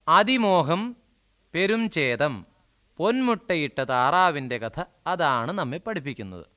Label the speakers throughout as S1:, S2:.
S1: അതിമോഹം പെരുംചേതം പൊന്മുട്ടയിട്ട താറാവിൻ്റെ കഥ അതാണ് നമ്മെ പഠിപ്പിക്കുന്നത്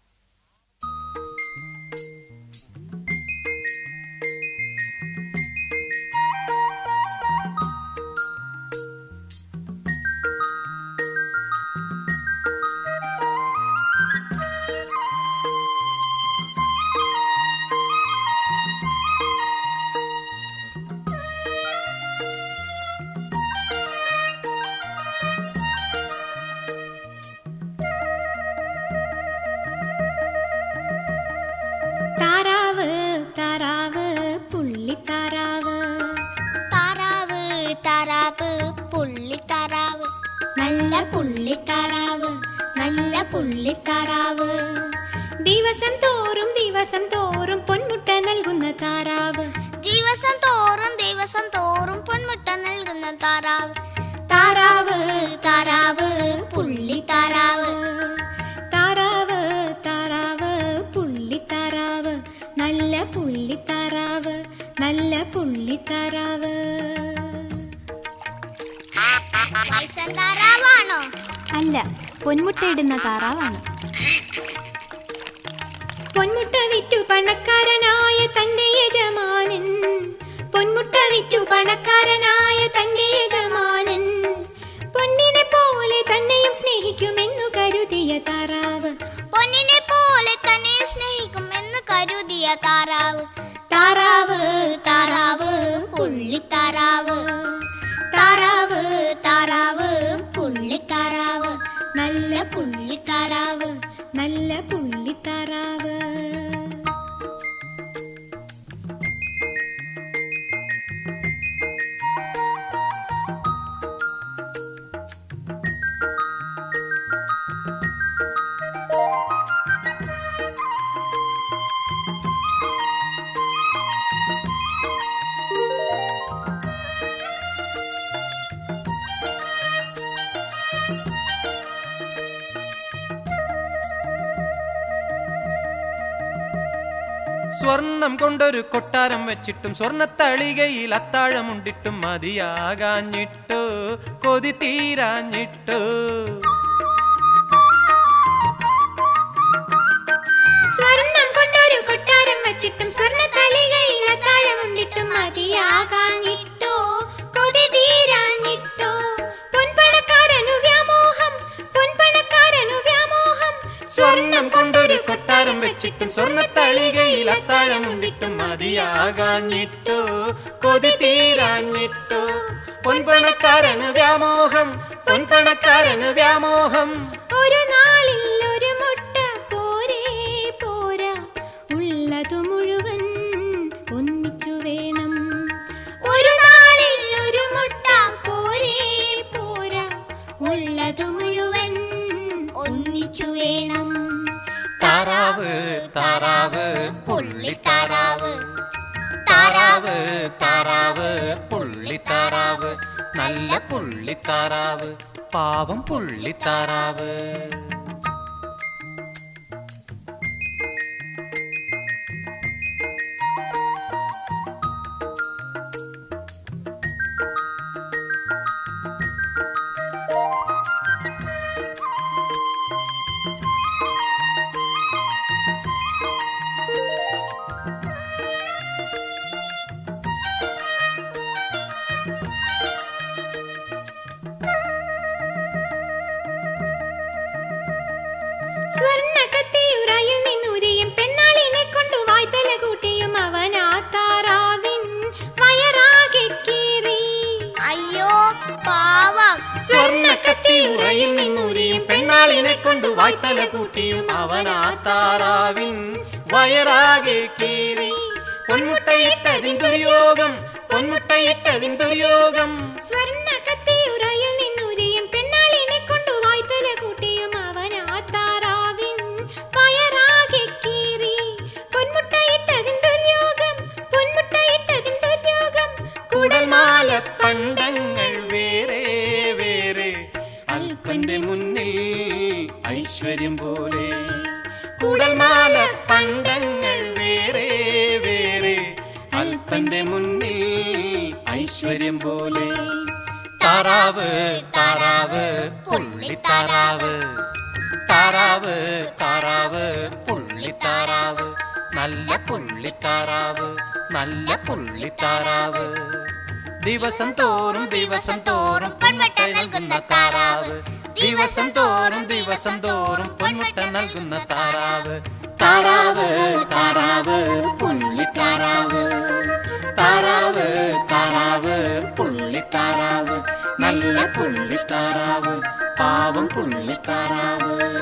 S2: താറാവ് താറാവ് പുള്ളിത്താറാവ്
S3: താറാവ് താറാവ് പുള്ളിത്താറാവ് നല്ല പുള്ളിത്താറാവ് നല്ല പുള്ളിത്താറാവ്
S2: ദിവസം തോറും ദിവസം തോറും പൊന്മുട്ട നൽകുന്ന താറാവ്
S3: ദിവസം തോറും ദിവസം തോറും പൊന്മുട്ട നൽകുന്ന താറാവ്
S2: താറാവ്
S3: താറാവ് പുള്ളിത്താറാവ്
S2: താറാവ് താറാവ് പുള്ളിത്താറാവ് നല്ല പുള്ളിത്താറാവ് നല്ല പുള്ളിത്താറാവ്
S3: വയസ്സൻ താറാവാണോ
S2: അല്ല പൊന്മുട്ടയിടുന്ന താറാവാണ് പൊന്മുട്ട വിറ്റു പണക്കാരനായ തന്റെ യജമാനൻ പൊന്മുട്ട വിറ്റു പണക്കാരനായ തന്റെ യജമാനൻ പൊന്നിനെ പോലെ തന്നെയും സ്നേഹിക്കുമെന്നു കരുതിയ താറാവ്
S3: പൊന്നിനെ പോലെ തന്നെ സ്നേഹിക്കും എന്ന് കരുതിയ താറാവ്
S2: താറാവ്
S3: താറാവ് പുള്ളിത്താറാവ് താറാവ് താറാവ് പുള്ളിത്താറാവ്
S2: നല്ല പുള്ളിത്താറാവ് നല്ല പുള്ളിത്താറാവ്
S1: സ്വർണം കൊണ്ടൊരു കൊട്ടാരം വെച്ചിട്ടും സ്വർണത്തളികയിൽ അത്താഴമുണ്ടിട്ടും മതിയാകാഞ്ഞിട്ടു കൊതി തീരാഞ്ഞിട്ടു
S2: സ്വർണം കൊണ്ടൊരു കൊട്ടാരം വച്ചിട്ടും സ്വർണ്ണ തളികയിൽ അത്താഴമുണ്ടിട്ടും മതിയാകാഞ്ഞിട്ടോ കൊതി തീരാഞ്ഞിട്ടോ പൊൻപണക്കാരനു വ്യാമോഹം പൊൻപണക്കാരനു വ്യാമോഹം
S1: സ്വർണം കൊണ്ടൊരു കൊട്ടാരം വെച്ചിട്ടും സ്വർണത്തളികയിൽ അത്താഴമുണ്ടിട്ടും മതിയാകാഞ്ഞിട്ടു കൊതി തീരാഞ്ഞിട്ടു പൊൻപണക്കാരന് വ്യാമോഹം പൊൻപണക്കാരന് വ്യാമോഹം
S2: ഒരു നാളിൽ ഒരു മുട്ട പോരേ പോരാ ഉള്ളതു മുഴുവൻ ഒന്നിച്ചു വേണം
S3: ഒരു നാളിൽ ഒരു മുട്ട പോരേ പോരാ ഉള്ളതു മുഴുവൻ ഒന്നിച്ചു വേണം
S1: താറാവ് താറാവ് പുള്ളിത്താറാവ് താറാവ് താറാവ് പുള്ളിത്താറാവ് നല്ല പുള്ളിത്താറാവ് പാവം പുള്ളിത്താറാവ്
S2: സ്വർണ്ണ കത്തിയുറയിൽ നിന്നുരിയും പെണ്ണാളിനെ കൊണ്ടു വായ്ത്തല കൂട്ടിയും അവൻ ആ താറാവിൻ വയറാകെ കീറി
S3: അയ്യോ പാവം
S1: സ്വർണ്ണക്കത്തി ഉറയിൽ നിന്നൂരിയും പെണ്ണാളിനെ കൊണ്ട് വായ്ത്തല കൂട്ടിയും അവനാ താറാവിൻ വയറാകെ കീറി പൊന്മുട്ടയിട്ടതിൻ ദുര്യോഗം പൊന്മുട്ടയിട്ടതിൻ ദുര്യോഗം
S2: സ്വർണ്ണ കത്തിയുറയിൽ നിന്നുരിയും പെണ്ണാളിനെ കൊണ്ടു വായ്ത്തല കൂട്ടിയും അവൻ ആ താറാവിൻ വയറാകെ കീറി പൊന്മുട്ടയിട്ടതിൻ ദുര്യോഗം പൊന്മുട്ടയിട്ടതിൻ ദുര്യോഗം
S1: കുടൽമാല പണ്ടങ്ങൾ വേറെ വേറെ അല്പന്റെ മുന്നിൽ ഐശ്വര്യം പോലെ കുടൽമാല പണ്ടങ്ങൾ വേറെ വേറെ അല്പന്റെ മുന്നിൽ ഐശ്വര്യം പോലെ താറാവ് താറാവ് പുള്ളിത്താറാവ് താറാവ് താറാവ് പുള്ളിത്താറാവ് നല്ല പുള്ളിത്താറാവ് നല്ല പുള്ളിത്താറാവ് ദിവസം തോറും ദിവസം തോറും പൊന്മുട്ട നൽകുന്ന താറാവ് ദിവസം തോറും ദിവസം തോറും പൊന്മുട്ട നൽകുന്ന താറാവ് താറാവ് താറാവ് പുള്ളിത്താറാവ് താറാവ് താറാവ് പുള്ളിത്താറാവ് നല്ല പുള്ളിത്താറാവ് പാവം പുള്ളിത്താറാവ്